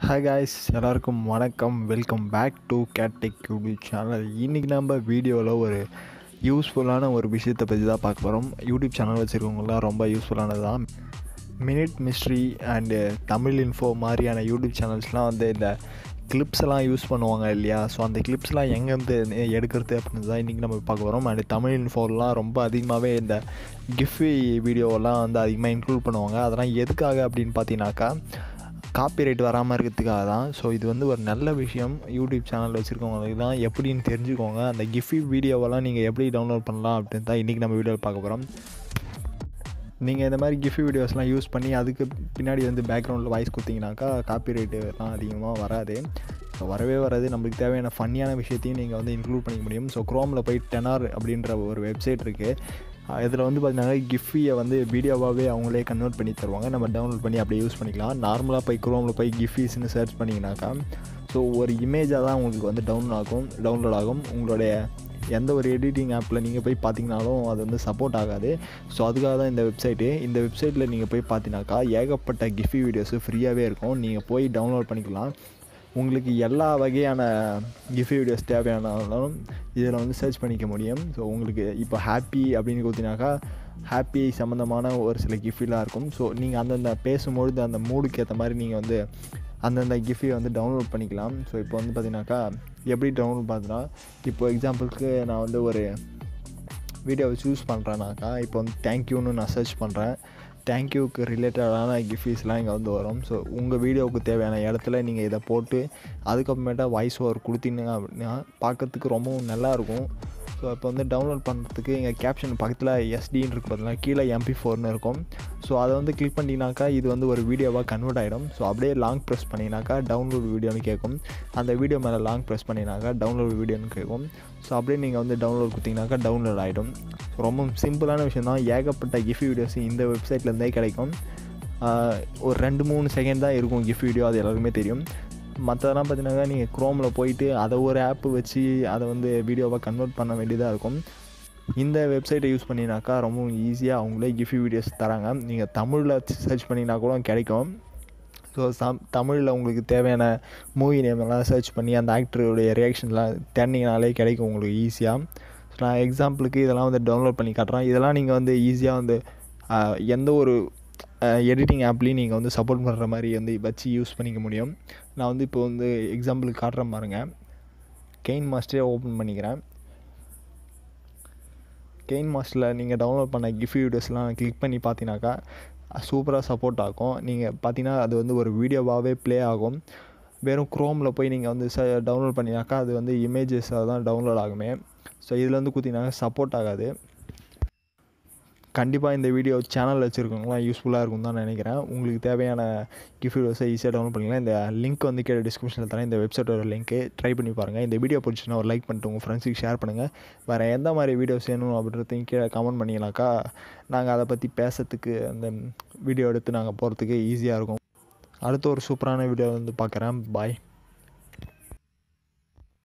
hi guys எல்லாருக்கும் வணக்கம் welcome back to கேட்டெக் யூடியூப் சேனல் இன்றைக்கி நம்ம வீடியோவில் ஒரு யூஸ்ஃபுல்லான ஒரு விஷயத்தை பற்றி தான் பார்க்க போகிறோம் யூடியூப் சேனல் வச்சுருக்கவங்களாம் ரொம்ப யூஸ்ஃபுல்லானது தான் minute mystery and Tamil info மாதிரியான யூடியூப் சேனல்ஸ்லாம் வந்து இந்த கிளிப்ஸ் எல்லாம் யூஸ் பண்ணுவாங்க இல்லையா ஸோ அந்த கிளிப்ஸ்லாம் எங்கேருந்து எடுக்கிறது அப்படின்னு தான் இன்றைக்கி நம்ம பார்க்க போகிறோம் அண்ட் தமிழ் இன்ஃபோலாம் ரொம்ப அதிகமாகவே இந்த கிஃப்வி வீடியோவெல்லாம் வந்து அதிகமாக இன்க்ளூட் பண்ணுவாங்க அதெல்லாம் எதுக்காக அப்படின்னு பார்த்தீங்கன்னாக்கா காப்பிரைட் வராமல் இருக்கிறதுக்காக தான் ஸோ இது வந்து ஒரு நல்ல விஷயம் யூடியூப் சேனல் வச்சுருக்கவங்களுக்கு தான் எப்படின்னு தெரிஞ்சுக்கோங்க அந்த கிஃப்டி வீடியோவெல்லாம் நீங்கள் எப்படி டவுன்லோட் பண்ணலாம் அப்படின்னு தான் இன்றைக்கி நம்ம வீடியோவில் பார்க்க போகிறோம் நீங்கள் இந்த மாதிரி கிஃப்ட் வீடியோஸ்லாம் யூஸ் பண்ணி அதுக்கு பின்னாடி வந்து பேக்ரவுண்டில் வாய்ஸ் கொடுத்தீங்கனாக்கா காப்பிரைட்டுலாம் அதிகமாக வராது ஸோ வரவே வராது நம்மளுக்கு தேவையான ஃபன்னியான விஷயத்தையும் நீங்கள் வந்து இன்க்ளூட் பண்ணிக்க முடியும் ஸோ க்ரோமில் போய் டெனார் அப்படின்ற ஒரு வெப்சைட் இருக்குது இதில் வந்து பார்த்தீங்கன்னா கிஃபியை வந்து வீடியோவாகவே அவங்களே கன்வெர்ட் பண்ணி தருவாங்க நம்ம டவுன்லோட் பண்ணி அப்படியே யூஸ் பண்ணிக்கலாம் நார்மலாக போய் க்ரோமில் போய் கிஃபீஸ்னு சர்ச் பண்ணிங்கனாக்கா ஸோ ஒரு இமேஜாக தான் உங்களுக்கு வந்து டவுன்லோட் ஆகும் டவுன்லோட் ஆகும் உங்களுடைய எந்த ஒரு எடிட்டிங் ஆப்பில் நீங்கள் போய் பார்த்தீங்கனாலும் அது வந்து சப்போர்ட் ஆகாது ஸோ அதுக்காக தான் இந்த வெப்சைட்டு இந்த வெப்சைட்டில் நீங்கள் போய் பார்த்தீங்கன்னாக்கா ஏகப்பட்ட கிஃபி வீடியோஸு ஃப்ரீயாகவே இருக்கும் நீங்கள் போய் டவுன்லோட் பண்ணிக்கலாம் உங்களுக்கு எல்லா வகையான கிஃப்ட் வீடியோஸ் தேவையானாலும் இதில் வந்து சர்ச் பண்ணிக்க முடியும் ஸோ உங்களுக்கு இப்போ ஹாப்பி அப்படின்னு கொடுத்தீங்கனாக்கா ஹாப்பி சம்மந்தமான ஒரு சில கிஃப்ட்லாம் இருக்கும் ஸோ நீங்கள் அந்தந்த பேசும்பொழுது அந்த மூடுக்கு ஏற்ற மாதிரி நீங்கள் வந்து அந்தந்த கிஃப்டை வந்து டவுன்லோட் பண்ணிக்கலாம் ஸோ இப்போ வந்து பார்த்தீங்கன்னாக்கா எப்படி டவுன்லோட் பார்த்தீங்கன்னா இப்போ எக்ஸாம்பிளுக்கு நான் வந்து ஒரு வீடியோவை சூஸ் பண்ணுறேன்னாக்கா இப்போ வந்து தேங்க்யூன்னு நான் சர்ச் பண்ணுறேன் தேங்க்யூக்கு ரிலேட்டடான கிஃப்ட்ஸ்லாம் இங்கே வந்து வரும் ஸோ உங்கள் வீடியோவுக்கு தேவையான இடத்துல நீங்கள் இதை போட்டு அதுக்கப்புறமேட்டா வாய்ஸ் ஓவர் கொடுத்தீங்க அப்படின்னா பார்க்கறதுக்கு ரொம்பவும் நல்லாயிருக்கும் ஸோ இப்போ வந்து டவுன்லோட் பண்ணுறதுக்கு எங்கள் கேப்ஷன் பக்கத்தில் எஸ்டின்னு இருக்கு பார்த்தீங்கன்னா கீழே எம்பி ஃபோர்னு இருக்கும் ஸோ அதை வந்து கிளிக் பண்ணிங்கனாக்கா இது வந்து ஒரு வீடியோவாக கன்வெர்ட் ஆகிடும் ஸோ அப்படியே லாங் ப்ரெஸ் பண்ணிங்கனாக்கா டவுன்லோட் வீடியோன்னு கேட்கும் அந்த வீடியோ மேலே லாங் ப்ரெஸ் பண்ணினாக்கா டவுன்லோட் வீடியோன்னு கேட்கும் ஸோ அப்படியே நீங்கள் வந்து டவுன்லோட் கொடுத்தீங்கனாக்கா டவுன்லோட் ஆகிடும் ரொம்ப சிம்பிளான விஷயம் தான் ஏகப்பட்ட கிஃப்ட் வீடியோஸ் இந்த வெப்சைட்லேருந்தே கிடைக்கும் ஒரு ரெண்டு மூணு செகண்ட் தான் இருக்கும் கிஃப்ட் வீடியோ அது எல்லாருக்குமே தெரியும் மற்றதெல்லாம் பார்த்தீங்கன்னா நீங்கள் க்ரோமில் போயிட்டு அதை ஒரு ஆப்பு வச்சு அதை வந்து வீடியோவாக கன்வெர்ட் பண்ண வேண்டியதாக இருக்கும் இந்த வெப்சைட்டை யூஸ் பண்ணினாக்கா ரொம்ப ஈஸியாக அவங்களே கிஃப்ட் வீடியோஸ் தராங்க நீங்கள் தமிழில் சர்ச் பண்ணினா கூட கிடைக்கும் ஸோ சம் தமிழில் உங்களுக்கு தேவையான மூவி நேமெல்லாம் சர்ச் பண்ணி அந்த ஆக்டருடைய ரியாக்ஷன்லாம் தேடினீங்கனாலே கிடைக்கும் உங்களுக்கு ஈஸியாக ஸோ நான் எக்ஸாம்பிளுக்கு இதெல்லாம் வந்து டவுன்லோட் பண்ணி காட்டுறேன் இதெல்லாம் நீங்கள் வந்து ஈஸியாக வந்து எந்த ஒரு எடிட்டிங் ஆப்லேயும் நீங்கள் வந்து சப்போர்ட் பண்ணுற மாதிரி வந்து வச்சு யூஸ் பண்ணிக்க முடியும் நான் வந்து இப்போ வந்து எக்ஸாம்பிளுக்கு காட்டுறேன் பாருங்கள் கெயின் மாஸ்டரே ஓப்பன் பண்ணிக்கிறேன் கெயின் மாஸ்டரில் நீங்கள் டவுன்லோட் பண்ண கிஃப்ட் வீடியோஸ்லாம் கிளிக் பண்ணி பார்த்தீங்கன்னாக்கா சூப்பராக சப்போர்ட் ஆகும் நீங்கள் பார்த்தீங்கன்னா அது வந்து ஒரு வீடியோவாகவே ப்ளே ஆகும் வெறும் க்ரோமில் போய் நீங்கள் வந்து ச டவுன்லோட் பண்ணினாக்கா அது வந்து இமேஜஸாக தான் டவுன்லோட் ஆகுமே ஸோ இதில் வந்து குத்தினாக்கா சப்போர்ட் ஆகாது கண்டிப்பாக இந்த வீடியோ சேனல் வச்சுருக்கவங்களாம் யூஸ்ஃபுல்லாக இருக்கும் தான் நினைக்கிறேன் உங்களுக்கு தேவையான கிஃப்ட் வீடியோஸை ஈஸியாக டவுன்லோட் பண்ணிக்கலாம் இந்த லிங்க் வந்து கீழே டிஸ்கிரிப்ஷனில் தரேன் இந்த வெப்சைட்டோட லிங்க்கு ட்ரை பண்ணி பாருங்கள் இந்த வீடியோ பிடிச்சினா ஒரு லைக் பண்ணிட்டு உங்கள் ஃப்ரெண்ட்ஸுக்கு ஷேர் பண்ணுங்கள் வேறு எந்த மாதிரி வீடியோஸ் வேணும் அப்படின்றதையும் கீழே கமெண்ட் பண்ணிங்கனாக்கா நாங்கள் அதை பற்றி பேசுறதுக்கு அந்த வீடியோ எடுத்து நாங்கள் போகிறதுக்கு ஈஸியாக இருக்கும் அடுத்த ஒரு சூப்பரான வீடியோ வந்து பார்க்குறேன் பாய்